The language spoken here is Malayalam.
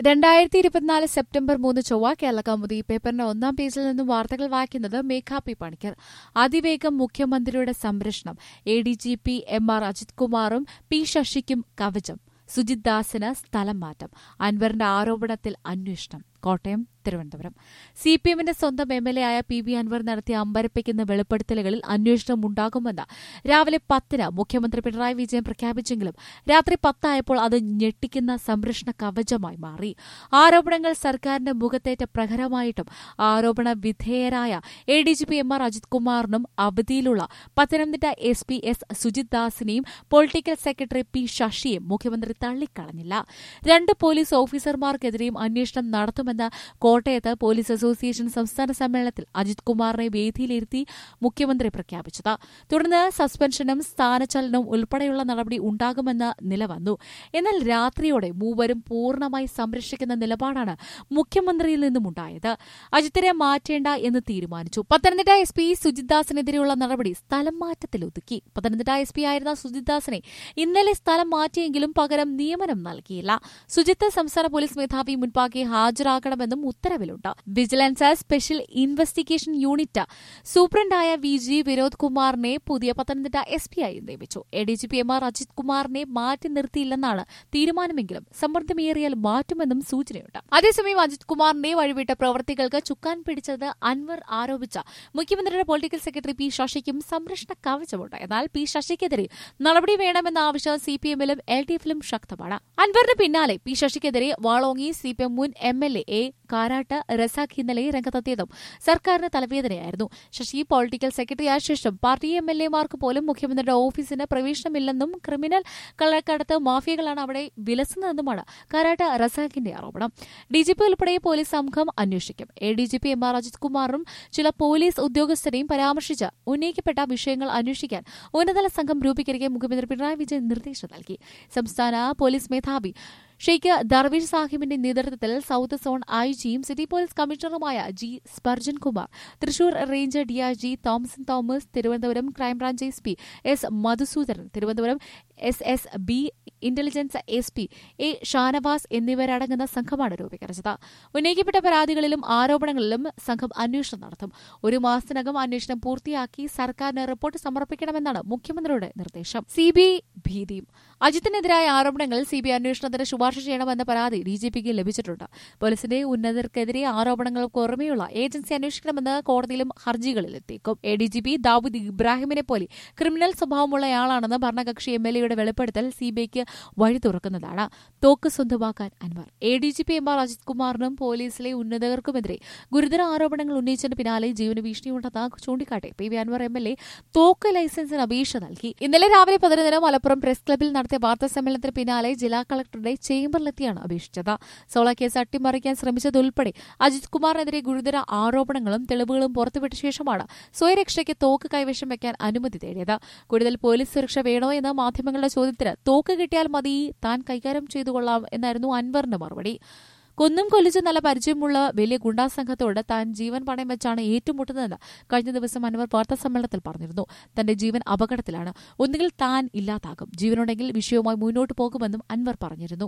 രണ്ടായിരത്തി ഇരുപത്തിനാല് സെപ്റ്റംബർ മൂന്ന് ചൊവ്വ കേരള കൗമുദി പേപ്പറിന്റെ ഒന്നാം പേജിൽ നിന്നും വാർത്തകൾ വായിക്കുന്നത് മേഘ പി പണിക്കർ അതിവേഗം മുഖ്യമന്ത്രിയുടെ സംരക്ഷണം A D G P M R Ajith കുമാറും പി ശശിക്കും കവചം സുജിത് ദാസിന് സ്ഥലം മാറ്റം അൻവറിന്റെ ആരോപണത്തിൽ അന്വേഷണം കോട്ടയം തിരുവനന്തപുരം സി പി എമ്മിന്റെ സ്വന്തം എം എൽ എ ആയ പി ബി അൻവർ നടത്തിയ അമ്പരപ്പിക്കുന്ന വെളിപ്പെടുത്തലുകളിൽ അന്വേഷണം ഉണ്ടാകുമെന്ന് രാവിലെ പത്തിന് മുഖ്യമന്ത്രി പിണറായി വിജയൻ പ്രഖ്യാപിച്ചെങ്കിലും രാത്രി പത്തായപ്പോൾ അത് ഞെട്ടിക്കുന്ന സംരക്ഷണ കവചമായി മാറി ആരോപണങ്ങൾ സർക്കാരിന്റെ മുഖത്തേറ്റ പ്രഹരമായിട്ടും ആരോപണ വിധേയരായ A D G P M R Ajith കുമാറിനും അവധിയിലുള്ള Pathanamthitta S P S Sujith ദാസിനെയും പൊളിറ്റിക്കൽ സെക്രട്ടറി പി ശശിയും മുഖ്യമന്ത്രി തള്ളിക്കളഞ്ഞില്ല രണ്ട് പോലീസ് ഓഫീസർമാർക്കെതിരെയും അന്വേഷണം നടത്തുമെന്ന് കോട്ടയത്ത് പോലീസ് അസോസിയേഷൻ സംസ്ഥാന സമ്മേളനത്തിൽ അജിത് കുമാറിനെ വേദിയിലിരുത്തി മുഖ്യമന്ത്രി പ്രഖ്യാപിച്ചത് തുടർന്ന് സസ്പെൻഷനും സ്ഥാനചലനവും ഉൾപ്പെടെയുള്ള നടപടി ഉണ്ടാകുമെന്ന് നിലവന്നു എന്നാൽ രാത്രിയോടെ മൂവരും പൂർണ്ണമായി സംരക്ഷിക്കുന്ന നിലപാടാണ് മുഖ്യമന്ത്രിയിൽ നിന്നുമുണ്ടായത് അജിത്തിനെ മാറ്റേണ്ട എന്ന് തീരുമാനിച്ചു പത്തനംതിട്ട എസ് പി സുജിത്ദാസിനെതിരെയുള്ള നടപടി സ്ഥലം മാറ്റത്തിൽ ഒതുക്കി പത്തനംതിട്ട എസ് പി ആയിരുന്ന സുജിത്ദാസിനെ ഇന്നലെ സ്ഥലം മാറ്റിയെങ്കിലും പകരം നിയമനം നൽകിയില്ല സുജിത്ത് സംസ്ഥാന പോലീസ് മേധാവി മുൻപാകെ ഹാജരാകണമെന്നും ഉത്തരവിലുണ്ട് വിജിലൻസ് സ്പെഷ്യൽ ഇൻവെസ്റ്റിഗേഷൻ യൂണിറ്റ് സൂപ്രണ്ടായ വി ജി വിനോദ് കുമാറിനെ പുതിയ പത്തനംതിട്ട എസ് പി ആയി നിയമിച്ചു A D G P M R Ajith കുമാറിനെ മാറ്റി നിർത്തിയില്ലെന്നാണ് തീരുമാനമെങ്കിലും സമ്മർദ്ദമേറിയാൽ മാറ്റുമെന്നും സൂചനയുണ്ട് അതേസമയം അജിത് കുമാറിന്റെ വഴിവിട്ട പ്രവർത്തികൾക്ക് ചുക്കാൻ പിടിച്ചത് അൻവർ ആരോപിച്ച മുഖ്യമന്ത്രിയുടെ പൊളിറ്റിക്കൽ സെക്രട്ടറി പി ശശിക്കും സംരക്ഷണ കവചമുണ്ട് എന്നാൽ പി ശശിക്കെതിരെ നടപടി വേണമെന്ന ആവശ്യം സി പി എമ്മിലും എൽ ഡി എഫിലും ശക്തമാണ് അൻവറിന് പിന്നാലെ പി ശശിക്കെതിരെ വാളോങ്ങി സി പി എം മുൻ M L A Karat Razak ഇന്നലെ രംഗത്തെത്തിയതും സർക്കാരിന് തലവേദനയായിരുന്നു ശശി പൊളിറ്റിക്കൽ സെക്രട്ടറിയായ ശേഷം പാർട്ടി എം എൽ എമാർക്ക് പോലും മുഖ്യമന്ത്രിയുടെ ഓഫീസിന് പ്രവേശനമില്ലെന്നും ക്രിമിനൽ കള്ളക്കടത്ത് മാഫിയകളാണ് അവിടെ വിലസുന്നതെന്നുമാണ് കാരാട്ട് റസാഖിന്റെ ആരോപണം ഡിജിപി ഉൾപ്പെടെ പോലീസ് സംഘം അന്വേഷിക്കും A D G P M R Ajith കുമാറും ചില പോലീസ് ഉദ്യോഗസ്ഥരെയും പരാമർശിച്ച് ഉന്നയിക്കപ്പെട്ട വിഷയങ്ങൾ അന്വേഷിക്കാൻ ഉന്നതതല സംഘം രൂപീകരിക്കാൻ മുഖ്യമന്ത്രി പിണറായി വിജയൻ നിർദ്ദേശം നൽകി സംസ്ഥാന പോലീസ് മേധാവി ഷെയ്ഖ് ദർവീഷ് സാഹിബിന്റെ നേതൃത്വത്തിൽ സൌത്ത് സോൺ ഐ ജിയും സിറ്റി പോലീസ് കമ്മീഷണറുമായ G Sparjan Kumar Thrissur range DIG Thomson Thomas Thiruvananthapuram crime branch S P S Madhusoodanan Thiruvananthapuram S S B intelligence S P A Shanavas എന്നിവരടങ്ങുന്ന സംഘമാണ് രൂപീകരിച്ചത് ഉന്നയിക്കപ്പെട്ട പരാതികളിലും ആരോപണങ്ങളിലും സംഘം അന്വേഷണം നടത്തും ഒരു മാസത്തിനകം അന്വേഷണം പൂർത്തിയാക്കി സർക്കാരിന് റിപ്പോർട്ട് സമർപ്പിക്കണമെന്നാണ് മുഖ്യമന്ത്രിയുടെ നിർദ്ദേശം സി ബി ഭീതിയും അജിത്തിനെതിരായ ആരോപണങ്ങളിൽ സി ബി അന്വേഷണത്തിന് ശുപാർശ ചെയ്യണമെന്ന പരാതി ഡിജിപിക്ക് ലഭിച്ചിട്ടുണ്ട് പോലീസിന്റെ ഉന്നതർക്കെതിരെ ആരോപണങ്ങൾക്ക് പുറമെയുള്ള ഏജൻസി അന്വേഷിക്കണമെന്ന് കോടതിയിലും ഹർജികളിലെത്തിക്കും A D G P Dawood ഇബ്രാഹിമിനെ പോലെ ക്രിമിനൽ സ്വഭാവമുള്ളയാളാണെന്ന് ഭരണകക്ഷി എം എൽ എയുടെ വെളിപ്പെടുത്തൽ സിബിഐക്ക് വഴി തുറക്കുന്നതാണ് തോക്ക് സ്വന്തമാക്കാൻ Anwar A D G P M R Ajith കുമാറിനും പോലീസിലെ ഉന്നതർക്കുമെതിരെ ഗുരുതര ആരോപണങ്ങൾ ഉന്നയിച്ചതിന് പിന്നാലെ ജീവന് ഭീഷണിയുണ്ടെന്ന് ചൂണ്ടിക്കാട്ടി P V Anwar M L A തോക്ക് ലൈസൻസിന് അപേക്ഷ നൽകി ഇന്നലെ രാവിലെ പതിനൊന്നിന് മലപ്പുറം പ്രസ് ക്ലബിൽ നടത്തിയ വാർത്താ സമ്മേളനത്തിന് പിന്നാലെ ജില്ലാ കളക്ടറുടെ ചേംബറിലെത്തിയാണ് അപേക്ഷിച്ചത് സോള കേസ് അട്ടിമറിക്കാൻ ശ്രമിച്ചതുൾപ്പെടെ അജിത് കുമാറിനെതിരെ ഗുരുതര ആരോപണങ്ങളും തെളിവുകളും പുറത്തുവിട്ട ശേഷമാണ് സ്വയരക്ഷയ്ക്ക് തോക്ക് കൈവശം വെക്കാൻ അനുമതി തേടിയത് കൂടുതൽ പോലീസ് സുരക്ഷ വേണോ എന്ന മാധ്യമങ്ങളുടെ ചോദ്യത്തിന് തോക്ക് കിട്ടിയാൽ മതി താൻ കൈകാര്യം ചെയ്തുകൊള്ളാം എന്നായിരുന്നു അൻവറിന്റെ മറുപടി കൊന്നും കൊല്ലിച്ച് നല്ല പരിചയമുള്ള വലിയ ഗുണ്ടാ സംഘത്തോട് താൻ ജീവൻ പണയം വെച്ചാണ് ഏറ്റുമുട്ടുന്നതെന്ന് കഴിഞ്ഞ ദിവസം അൻവർ വാർത്താ സമ്മേളനത്തിൽ പറഞ്ഞിരുന്നു തന്റെ ജീവൻ അപകടത്തിലാണ് ഒന്നുകിൽ താൻ ഇല്ലാതാകും ജീവനുണ്ടെങ്കിൽ വിഷയവുമായി മുന്നോട്ട് പോകുമെന്നും അൻവർ പറഞ്ഞിരുന്നു